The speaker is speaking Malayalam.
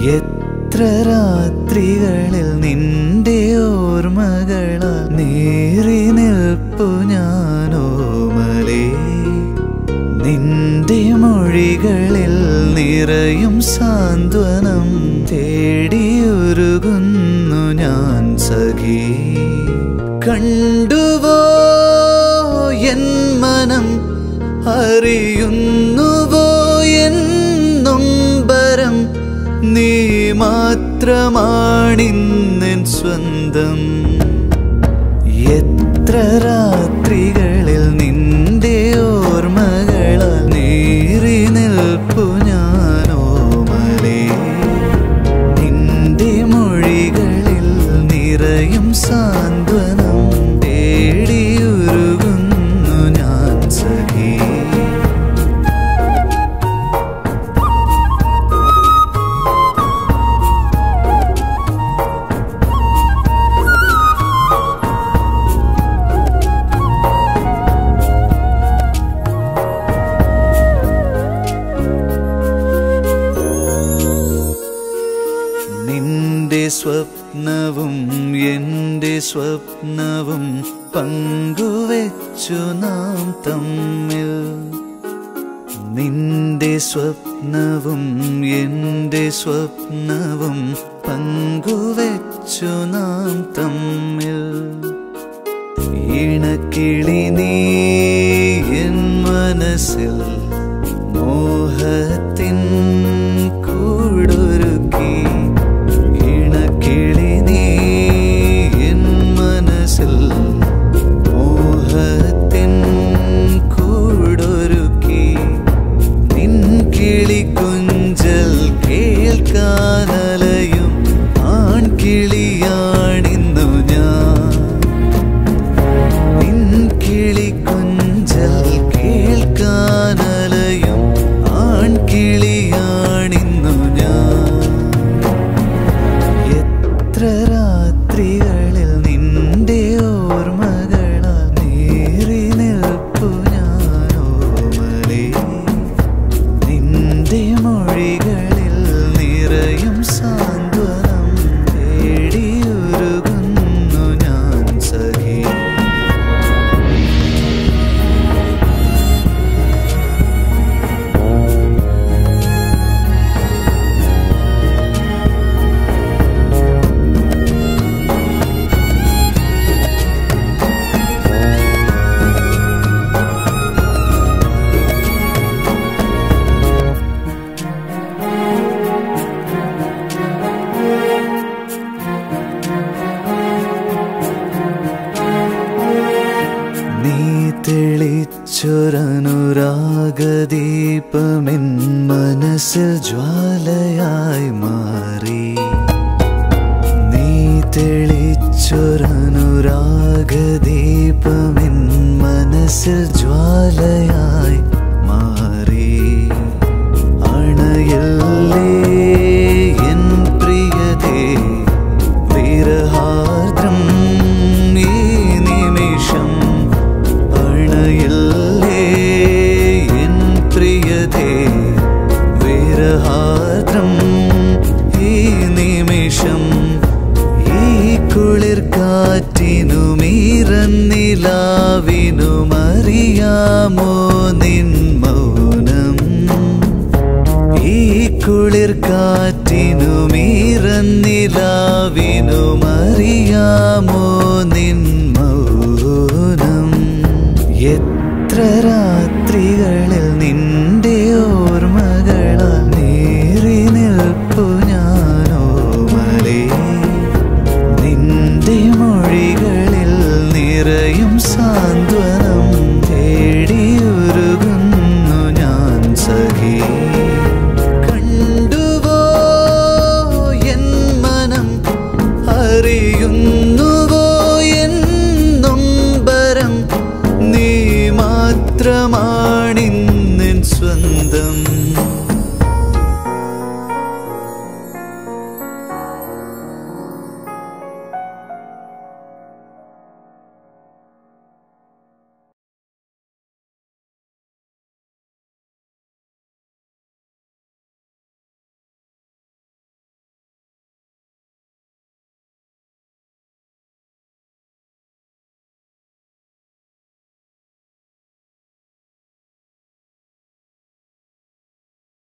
എത്ര രാത്രികളിൽ നിന്റെ ഓർമ്മകളാൽ നേറി നിൽപ്പു ഞാനോമലേ നിന്റെ മൊഴികളിൽ നിറയും സാന്ത്വനം തേടിയുരുകുന്നു ഞാൻ സഖി കണ്ടുവോ എൻ മനം അറിയുന്നുവോ എൻ നൊമ്പരം നീ മാത്രമാണിന്നെൻ സ്വന്തം എത്ര രാത്രികളിൽ നിന്റെ ഓർമ്മകളാൽ നേറി നിൽപ്പു ഞാനോമലേ നിന്റെ മൊഴികളിൽ നിറയും സാന്ത്വനം തേടിയുരുകുന്നു ഞാൻ സഖി നിന്റെ സ്വപ്നവും എൻ്റെ സ്വപ്നവും പങ്കുവെച്ചു നാം തമ്മിൽ നിന്റെ സ്വപ്നവും എൻ്റെ സ്വപ്നവും പങ്കുവെച്ചു നാം തമ്മിൽ ഇണക്കിളി നീ എൻ മനസ്സിൽ മോഹത്തിൻ കൂടൊരുക്കി ഇണക്കിളി നീ എൻ മനസ്സിൽ മോഹത്തിൻ കൂടൊരുക്കി നിൻ കിളി കുഞ്ചൽ കേൾക്കാനലയും ആൺകിളിയാണിന്നു ഞാൻ നിൻ കിളി കുഞ്ചൽ കേൾക്കാനലയും ആൺകിളിയാണിന്നു ഞാൻ എത്ര രാത്രികളിൽ നിന്റെ ഓർമ്മകളാൽ നേറി നിൽപ്പു ഞാനോമലേ നിന്റെ മൊഴികളിൽ നിറയും സാന്ത്വനം തേടിയുരുകുന്നു ഞാൻ സഖി നീ തെളിച്ചൊരനുരാഗദീപമെൻ മനസ്സിൽ ജ്വാലയായി മാറി നീ തെളിച്ചൊരനുരാഗദീപമെൻ മനസ്സിൽ ജ്വാലയായി മാറി അണയല്ലേ എൻ പ്രിയതേ വിരഹാർദ്രം ഈ നിമിഷം അണയല്ലേ എൻ പ്രിയതേ വിരഹാർദ്രം ഈ നിമിഷം ഈ കുളിർ കാറ്റിനുമീറന്നിലാവിനുമറിയാമോ നിൻ മൗനം ഈ കുളിർ കാറ്റിനുമീറന്നിലാവിനുമറിയാമോ നിൻ മൗനം എത്ര രാത്രികളിൽ നിന്റെ ഓർമ്മകളാൽ നേറി നിൽപ്പു ഞാനോമലേ നിന്റെ മൊഴികളിൽ നിറയും സാന്ത്വനം തേടിയുരുകുന്നു ഞാൻ സഖി കണ്ടുവോ എൻ മനം അറിയുന്നുവോ എൻ നൊമ്പരം നീ മാത്രമാ